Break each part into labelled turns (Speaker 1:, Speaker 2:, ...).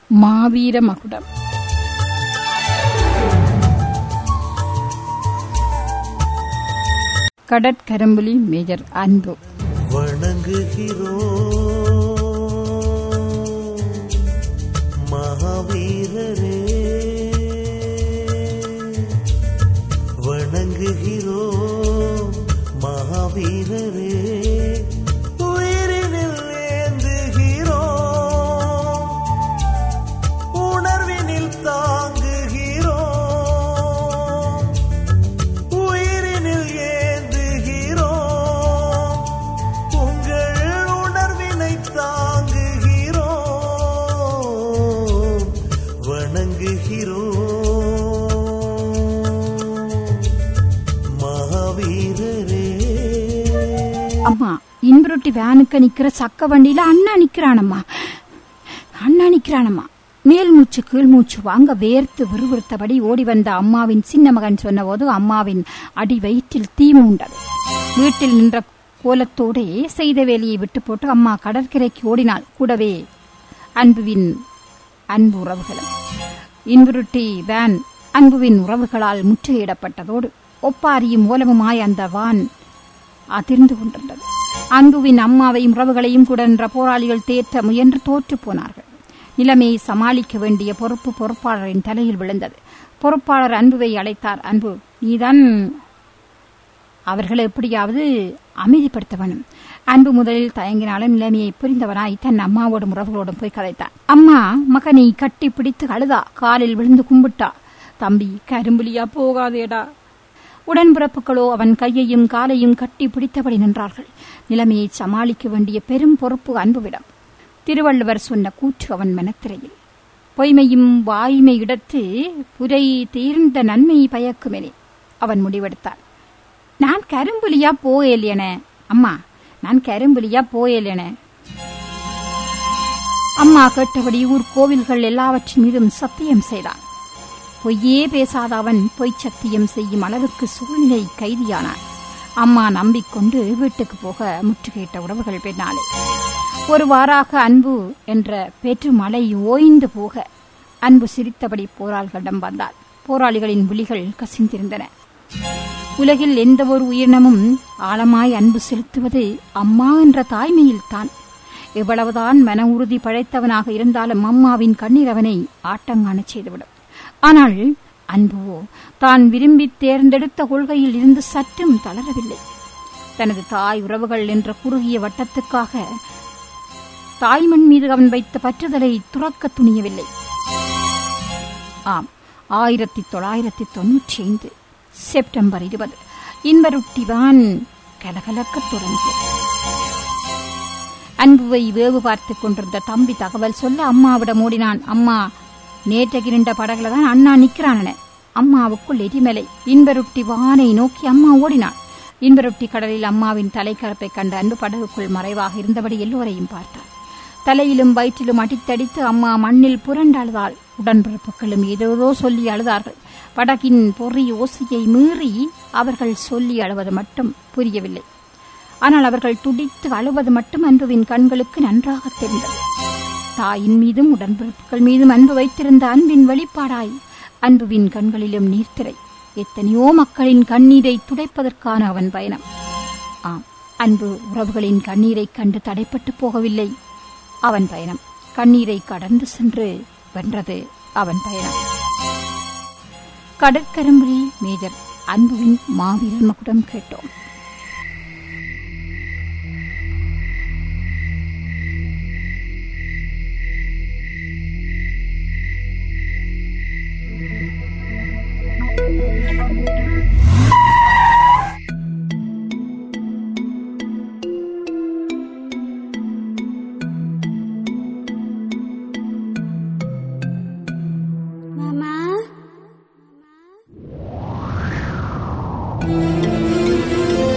Speaker 1: மாவீர மகுடம் கடற்கரம்புலி மேஜர் அன்பு
Speaker 2: வணங்குகிறோம் மகாவீரரே வணங்குகிறோம் மகாவீரரே உயிரினில் ஏந்துகிறோம் உணர்வினில் தாங்குகிறோம் உயிரினில் ஏந்துகிறோம் உங்கள் உணர்வினை தாங்குகிறோம் வணங்குகிறோம் மகாவீரரே
Speaker 1: அம்மா இன்புருட்டி வேனுக்கு நிக்கிற சக்க வண்டியில அண்ணா நிக்கிறானம்மா அண்ணா நிக்கிறானம்மா மேல் மூச்சு கீழ் மூச்சு வாங்க வேர்த்து விறுவிறுத்தபடி ஓடி வந்த அம்மாவின் சின்ன மகன் சொன்னபோது அம்மாவின் அடி வயிற்றில் தீ மூண்டது வீட்டில் நின்ற கோலத்தோடே செய்த வேலையை விட்டு போட்டு அம்மா கடற்கரைக்கு ஓடினாள் கூடவே அன்புவின் அன்பு உறவுகளும் இன்புருட்டி வேன் அன்புவின் உறவுகளால் முற்றுகையிடப்பட்டதோடு ஒப்பாரியும் ஓலமுமாய் அந்த வான் அதிர்ந்து கொண்டிருந்தது அன்புவின் அம்மாவையும் உறவுகளையும் கூட நின்ற போராளிகள் தேற்ற முயன்று தோற்று போனார்கள் நிலைமையை சமாளிக்க வேண்டிய பொறுப்பு பொறுப்பாளரின் தலையில் விழுந்தது பொறுப்பாளர் அன்புவை அழைத்தார் அன்பு நீதான் அவர்களை எப்படியாவது அமைதிப்படுத்த வேணும் அன்பு முதலில் தயங்கினாலும் நிலைமையை புரிந்தவனாய் தன் அம்மாவோடும் உறவுகளோடும் போய் கதைத்தான் அம்மா மகனை கட்டி பிடித்து அழுதா காலில் விழுந்து கும்பிட்டா தம்பி கரும்புலியா போகாதேடா உடன்பிறப்புகளோ அவன் கையையும் காலையும் கட்டி பிடித்தபடி நின்றார்கள் நிலைமையை சமாளிக்க வேண்டிய பெரும் பொறுப்பு அன்புவிடம் திருவள்ளுவர் சொன்ன கூற்று அவன் மனத்திரையில் பொய்மையும் வாய்மை இடத்து புரை தீர்ந்த நன்மை பயக்குமெனே அவன் முடிவெடுத்தான் நான் கரும்புலியா போயலேன அம்மா நான் கரும்புலியா போயலேன அம்மா கேட்டபடி ஊர் கோவில்கள் எல்லாவற்றின் மீதும் சத்தியம் செய்தான் பொய்யே பேசாத அவன் பொய் சத்தியம் செய்யும் அளவுக்கு சூழ்நிலை கைதியானான் அம்மா நம்பிக்கொண்டு வீட்டுக்கு போக முற்றுகையிட்ட உறவுகள் பின்னாலே ஒரு வாராக அன்பு என்ற பெருமழை ஓய்ந்து போக அன்பு சிரித்தபடி போராளிகளிடம் வந்தாள் போராளிகளின் விழிகள் கசிந்திருந்தன உலகில் எந்த ஒரு உயிரினமும் ஆழமாய் அன்பு செலுத்துவது அம்மா என்ற தாய்மையில்தான் எவ்வளவுதான் மன உறுதி படைத்தவனாக இருந்தாலும் அம்மாவின் கண்ணீர் அவனை ஆட்டங்காணச் செய்துவிடும் ஆனால் அன்புவோ தான் விரும்பி தேர்ந்தெடுத்த கொள்கையில் இருந்து சற்றும் தளரவில்லை தனது தாய் உறவுகள் என்ற குறுகிய வட்டத்துக்காக தாய்மண் மீது அவன் வைத்த பற்றுதலை துறக்க துணியவில்லை ஆம் ஆயிரத்தி தொள்ளாயிரத்தி தொன்னூற்றி ஐந்து செப்டம்பர் இருபது இன்பருட்டி வான் கலகலக்கத் தொடங்கியது அன்புவை வேவு பார்த்துக் கொண்டிருந்த தம்பி தகவல் சொல்ல அம்மாவிடம் ஓடினான் அம்மா நேற்றகிருண்ட படகுல தான் அண்ணா நிக்கிறானன அம்மாவுக்குள் எரிமலை இன்பருட்டி வானை நோக்கி அம்மா ஓடினாள் இன்பருட்டி கடலில் அம்மாவின் தலைக்கரப்பை கண்ட அன்பு படகுக்குள் மறைவாக இருந்தபடி எல்லோரையும் பார்த்தாள் தலையிலும் வயிற்றிலும் அடித்தடித்து அம்மா மண்ணில் புரண்டழுதாள் உடன்பிறப்புகளும் ஏதேதோ சொல்லி அழுதார்கள் படகின் பொறி ஓசையை மீறி அவர்கள் சொல்லி அழுவது மட்டும் புரியவில்லை ஆனால் அவர்கள் துடித்து அழுவது மட்டும் அன்புவின் கண்களுக்கு நன்றாக தெரிந்தது தாயின் மீதும் உடன்பிறப்புகள் மீதும் அன்பு வைத்திருந்த அன்பின் வெளிப்பாடாய் அன்புவின் கண்களிலும் நீர்த்திரை எத்தனையோ மக்களின் கண்ணீரை துடைப்பதற்கான அவன் பயணம் ஆம் அன்பு உறவுகளின் கண்ணீரைக் கண்டு தடைப்பட்டு போகவில்லை அவன் பயணம் கண்ணீரை கடந்து சென்று வென்றது அவன் பயணம் கடற்கரம்புலி மேஜர் அன்புவின் மாவீரர் மகுடம் கேட்டோம்
Speaker 3: மாமா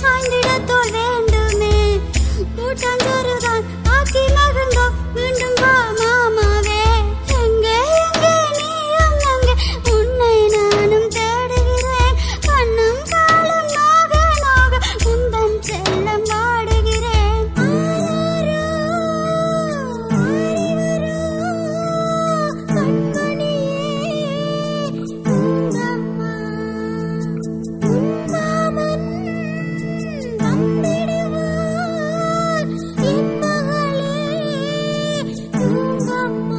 Speaker 3: ஆய்ந்திடத்தோல் வேண்டுமே கூட்டஞ்சோறுதான் ஆக்கி மகிழ்ந்தோ மீண்டும் வா மாமாவே எங்கே எங்கே நீயும் எங்கே உன்னை நானும் தேடுகிறேன் கண்ணும் காலும் நோக நோக உந்தன் செல்லம் வாடுகிறேன் ஆராரோ, ஆரிரரோ, கண்மணியே, உங்கம்மா, உம்மாமன் வந்திடுவார், என் மகளே, உங்கம்மா.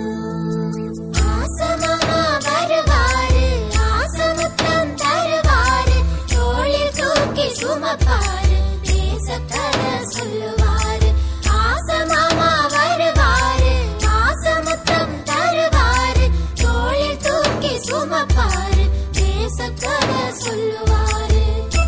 Speaker 3: ஆசமமா வருவாரு ஆசமுத்தம் தருவாரு தோளில் தூக்கி சுமப்பாரு தேசக்கத சொல்லுவாரு ஆசமாமா வருவாரு ஆசமுத்தம் தருவாரு தோளில் தூக்கி சுமப்பாரு தேசக்கத சொல்லுவாரு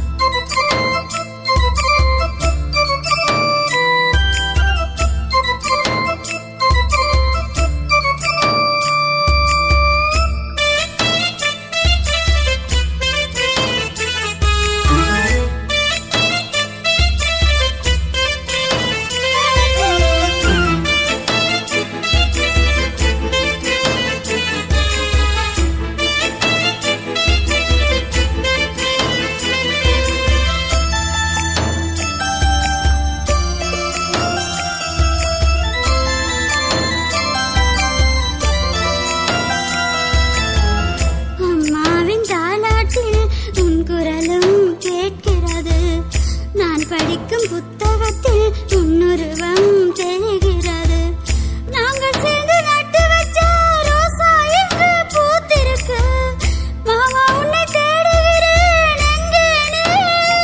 Speaker 3: அம்மாவின் தாலாட்டில் உன் குரலும் கேட்கிறது நான் படிக்கும் புத்தகத்தில் உன்னுருவம் தெரிகிறது நாங்கள் சேர்ந்து நட்டு வச்ச ரோசா எங்கு பூத்திருக்கு மாமா உன்னை தேடுகிறேன் எங்கே நீ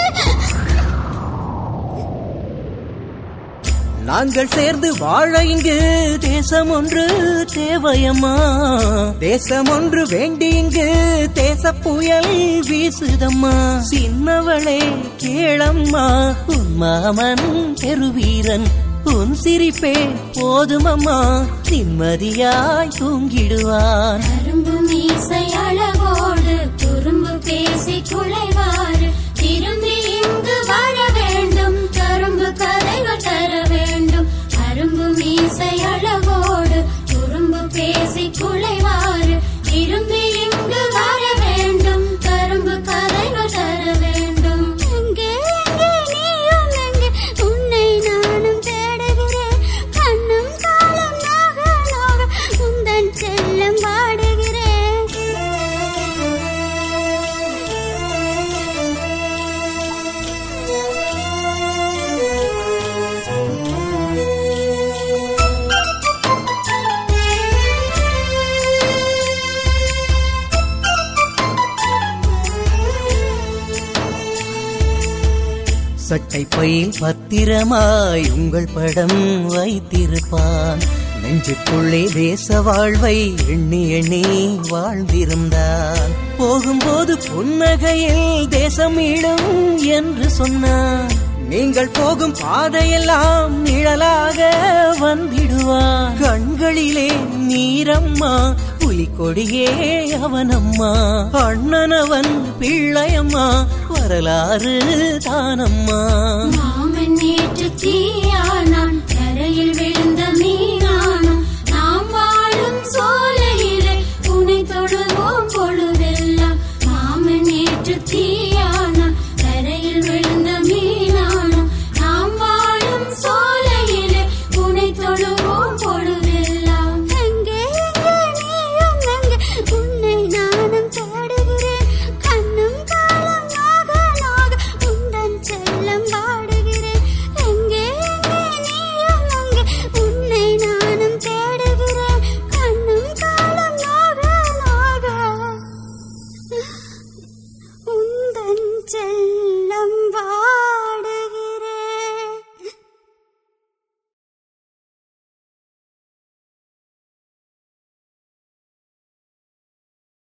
Speaker 4: நாங்கள் சேர்ந்து வாழ இங்கு தேசம் ஒன்று தேவையம்மா தேசம் ஒன்று வேண்டி இங்கு தேச புயல் வீசுதம்மா சின்னவளே கேளம்மா உன் மாமன் பெருவீரன் உன் சிரிப்பே போதுமம்மா நிம்மதியாய் தூங்கிடுவான்
Speaker 3: கரும்பு மீசை அழகோடு குறும்பு பேசி குலைவாரு திரும்பி இங்கு வாழ வேண்டும் கரும்பு கதைகள் தர வேண்டும் கரும்பு மீசை அழகோடு குறும்பு பேசி குலைவாரு திரும்பி இங்கு வாழ வேண்டும் கரும்பு கதைகள் தர வேண்டும் எங்கே எங்கே நீயும் எங்கே உன்னை நானும் தேடுகிறேன் கண்ணும் காலம் நாக நாக உந்தன் செல்லம்
Speaker 4: சட்டை பையில் பத்திரமாய் உங்கள் படம் வைத்திருப்பான் நெஞ்சுக்குள்ளே தேச வாழ்வை எண்ணி எண்ணி வாழ்ந்திருந்தான் போகும்போது புன்னகையில் தேசம் இடும் என்று சொன்னான் நீங்கள் போகும் பாதையெல்லாம் நிழலாக வந்திடுவான் கண்களிலே நீரம்மா புலிக்கொடியே அவனம்மா அண்ணனவன் பிள்ளையம்மா வரலாறு தானம்மா
Speaker 3: மாமன் நேற்று தீயானா